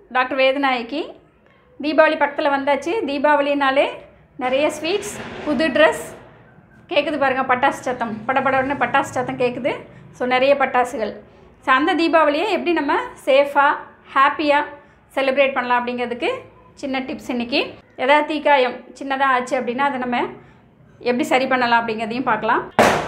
doctor Vedanayaki Deepavali பக்கத்தில் வந்தாச்சு தீபாவளினாலே நிறைய ஸ்வீட்ஸ் புது ட்ரெஸ் கேட்குது பாருங்கள் பட்டாசு சத்தம் படபடன்னு பட்டாசு சத்தம் கேட்குது ஸோ நிறைய பட்டாசுகள் ஸோ அந்த தீபாவளியை எப்படி நம்ம சேஃபாக ஹாப்பியாக செலிப்ரேட் பண்ணலாம் அப்படிங்கிறதுக்கு சின்ன டிப்ஸ் இன்றைக்கி எதாவது தீக்காயம் சின்னதாக ஆச்சு அப்படின்னா அதை நம்ம எப்படி சரி பண்ணலாம் அப்படிங்கிறதையும் பார்க்கலாம்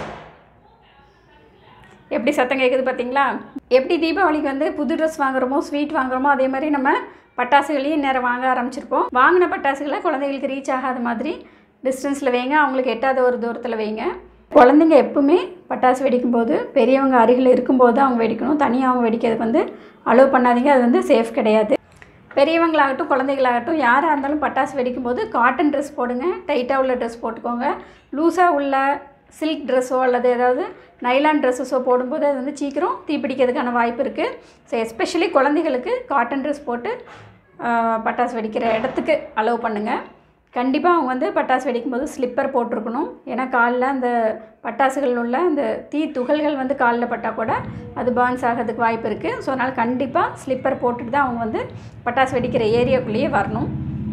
எப்படி சத்தம் கேட்குது பார்த்தீங்களா எப்படி தீபாவளிக்கு வந்து புது ட்ரெஸ் வாங்குறோமோ ஸ்வீட் வாங்குறோமோ அதே மாதிரி நம்ம பட்டாசுகளையும் நேரம் வாங்க ஆரம்பிச்சிருப்போம் வாங்கின பட்டாசுகளை குழந்தைகளுக்கு ரீச் ஆகாத மாதிரி டிஸ்டன்ஸில் வைங்க அவங்களுக்கு எட்டாத ஒரு தூரத்தில் வைங்க குழந்தைங்க எப்பவுமே பட்டாசு வெடிக்கும்போது பெரியவங்க அருகில் இருக்கும்போது அவங்க வெடிக்கணும் தனியாக அவங்க வெடிக்கிறதுக்கு வந்து அலோவ் பண்ணாதீங்க அது வந்து சேஃப் கிடையாது பெரியவங்களாகட்டும் குழந்தைகளாகட்டும் யாராக இருந்தாலும் பட்டாசு வெடிக்கும்போது காட்டன் ட்ரெஸ் போடுங்க டைட்டாக உள்ள ட்ரெஸ் போட்டுக்கோங்க லூஸாக உள்ள சில்க் ட்ரெஸ்ஸோ அல்லது ஏதாவது நைலான் ட்ரெஸ்ஸஸோ போடும்போது அது வந்து சீக்கிரம் தீப்பிடிக்கிறதுக்கான வாய்ப்பு இருக்குது ஸோ எஸ்பெஷலி குழந்தைகளுக்கு காட்டன் ட்ரெஸ் போட்டு ஆஹ், பட்டாசு வெடிக்கிற இடத்துக்கு அலோவ் பண்ணுங்கள் கண்டிப்பாக அவங்க வந்து பட்டாசு வெடிக்கும்போது ஸ்லிப்பர் போட்டிருக்கணும் ஏன்னா காலில் அந்த பட்டாசுகள் உள்ள அந்த தீ துகள்கள் வந்து காலில் பட்டால் கூட அது பர்ன்ஸ் ஆகிறதுக்கு வாய்ப்பு இருக்குது ஸோ அதனால் கண்டிப்பாக ஸ்லிப்பர் போட்டுட்டு தான் அவங்க வந்து பட்டாசு வெடிக்கிற ஏரியாக்குள்ளேயே வரணும்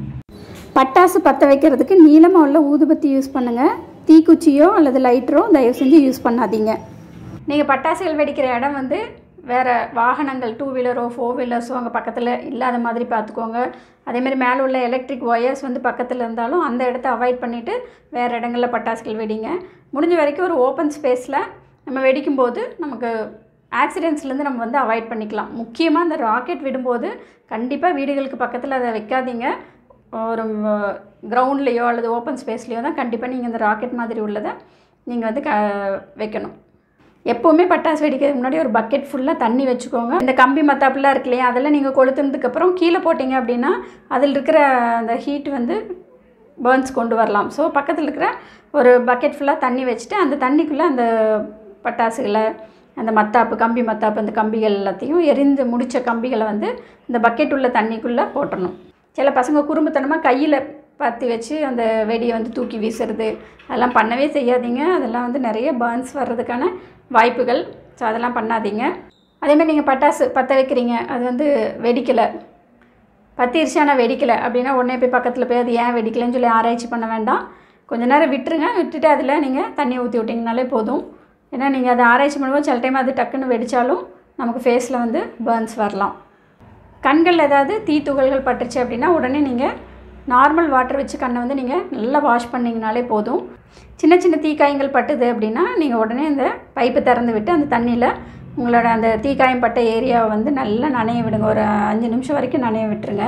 பட்டாசு பற்ற வைக்கிறதுக்கு நீளமாக உள்ள ஊதுபத்தி யூஸ் பண்ணுங்கள் தீக்குச்சியோ அல்லது லைட்டரோ தயவு செஞ்சு யூஸ் பண்ணாதீங்க நீங்கள் பட்டாசுகள் வெடிக்கிற இடம் வந்து வேறு வாகனங்கள் டூ வீலரோ ஃபோர் வீலர்ஸோ அங்கே பக்கத்தில் இல்லாத மாதிரி பார்த்துக்கோங்க அதேமாதிரி மேலே உள்ள எலக்ட்ரிக் ஒயர்ஸ் வந்து பக்கத்தில் இருந்தாலும் அந்த இடத்த அவாய்ட் பண்ணிவிட்டு வேறு இடங்களில் பட்டாசுகள் வெடிங்க முடிஞ்ச வரைக்கும் ஒரு ஓப்பன் ஸ்பேஸில் நம்ம வெடிக்கும்போது நமக்கு ஆக்சிடென்ட்ஸ்லேருந்து நம்ம வந்து அவாய்ட் பண்ணிக்கலாம் முக்கியமாக அந்த ராக்கெட் விடும்போது கண்டிப்பாக வீடுகளுக்கு பக்கத்தில் அதை வைக்காதீங்க ஒரு கிரவுண்ட்லேயோ அல்லது ஓப்பன் ஸ்பேஸ்லேயோ தான் கண்டிப்பாக நீங்கள் இந்த ராக்கெட் மாதிரி உள்ளதை நீங்கள் வந்து க வைக்கணும் எப்போவுமே பட்டாசு வெடிக்கிறதுக்கு முன்னாடி ஒரு பக்கெட் ஃபுல்லாக தண்ணி வச்சுக்கோங்க இந்த கம்பி மத்தாப்புலாம் இருக்கு இல்லையா அதெல்லாம் நீங்கள் கொளுத்துனதுக்கப்புறம் கீழே போட்டிங்க அப்படின்னா அதில் இருக்கிற அந்த ஹீட் வந்து பேர்ன்ஸ் கொண்டு வரலாம் ஸோ பக்கத்தில் இருக்கிற ஒரு பக்கெட் ஃபுல்லாக தண்ணி வச்சுட்டு அந்த தண்ணிக்குள்ளே அந்த பட்டாசுகளை அந்த மத்தாப்பு கம்பி மத்தாப்பு அந்த கம்பிகள் எல்லாத்தையும் எரிந்து முடித்த கம்பிகளை வந்து இந்த பக்கெட் உள்ள தண்ணிக்குள்ளே போட்டுடணும் சில பசங்க குறும்புத்தனமாக கையில் பற்றி வச்சு அந்த வெடியை வந்து தூக்கி வீசுறது அதெல்லாம் பண்ணவே செய்யாதீங்க அதெல்லாம் வந்து நிறைய பர்ன்ஸ் வர்றதுக்கான வாய்ப்புகள் ஸோ அதெல்லாம் பண்ணாதீங்க அதேமாதிரி நீங்கள் பட்டாசு பற்ற வைக்கிறீங்க அது வந்து வெடிக்கலை பத்திருச்சு ஆனால் வெடிக்கலை அப்படின்னா உடனே போய் பக்கத்தில் போய் அது ஏன் வெடிக்கலைன்னு சொல்லி ஆராய்ச்சி பண்ண வேண்டாம் கொஞ்ச நேரம் விட்டுருங்க விட்டுட்டு அதில் நீங்கள் தண்ணி ஊற்றி விட்டிங்கனாலே போதும் ஏன்னா நீங்கள் அதை ஆராய்ச்சி பண்ணும்போது சில டைம் அது டக்குன்னு வெடித்தாலும் நமக்கு ஃபேஸில் வந்து பர்ன்ஸ் வரலாம் கண்கள் ஏதாவது தீ துகள்கள் பட்டுருச்சு அப்படின்னா உடனே நீங்கள் நார்மல் வாட்டர் வச்சு கண்ணை வந்து நீங்கள் நல்லா வாஷ் பண்ணிங்கனாலே போதும் சின்ன சின்ன தீக்காயங்கள் பட்டுது அப்படின்னா நீங்கள் உடனே அந்த பைப்பை திறந்து விட்டு அந்த தண்ணியில் உங்களோட அந்த தீக்காயம் பட்ட ஏரியாவை வந்து நல்லா நனைய விடுங்க ஒரு அஞ்சு நிமிஷம் வரைக்கும் நனைய விட்டுருங்க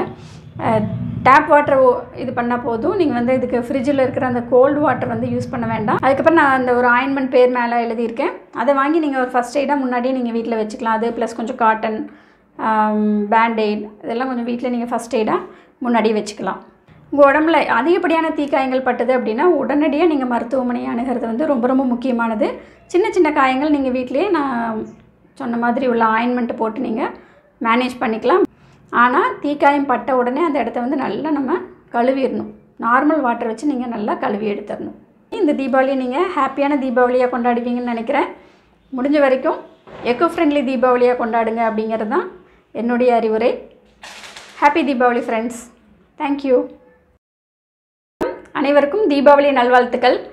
டேப் வாட்டர் இது பண்ணால் போதும் நீங்கள் வந்து இதுக்கு ஃப்ரிட்ஜில் இருக்கிற அந்த கோல்டு வாட்டர் வந்து யூஸ் பண்ண வேண்டாம் அதுக்கப்புறம் நான் அந்த ஒரு ஆயின்மெண்ட் பேர் மேலே எழுதியிருக்கேன் அதை வாங்கி நீங்கள் ஒரு ஃபஸ்ட் எய்டாக முன்னாடியே நீங்கள் வீட்டில் வச்சுக்கலாம் அது ப்ளஸ் கொஞ்சம் காட்டன் பேண்டெய்ட் இதெல்லாம் கொஞ்சம் வீட்டில் நீங்கள் ஃபஸ்ட் எய்டாக முன்னாடியே வச்சுக்கலாம் உங்கள் உடம்புல அதிகப்படியான தீக்காயங்கள் பட்டது அப்படின்னா உடனடியாக நீங்கள் மருத்துவமனையை அணுகிறது வந்து ரொம்ப ரொம்ப முக்கியமானது சின்ன சின்ன காயங்கள் நீங்கள் வீட்டிலேயே நான் சொன்ன மாதிரி உள்ள ஆயின்மெண்ட்டை போட்டு நீங்கள் மேனேஜ் பண்ணிக்கலாம் ஆனால் தீக்காயம் பட்ட உடனே அந்த இடத்த வந்து நல்லா நம்ம கழுவிடணும் நார்மல் வாட்டர் வச்சு நீங்கள் நல்லா கழுவி எடுத்துடணும் இந்த தீபாவளியை நீங்கள் ஹாப்பியான தீபாவளியாக கொண்டாடுவீங்கன்னு நினைக்கிறேன் முடிஞ்ச வரைக்கும் எக்கோ ஃப்ரெண்ட்லி தீபாவளியாக கொண்டாடுங்க அப்படிங்கிறது தான் என்னுடைய அறிவுரை ஹாப்பி தீபாவளி ஃப்ரெண்ட்ஸ் தேங்க்யூ அனைவருக்கும் தீபாவளி நல்வாழ்த்துக்கள்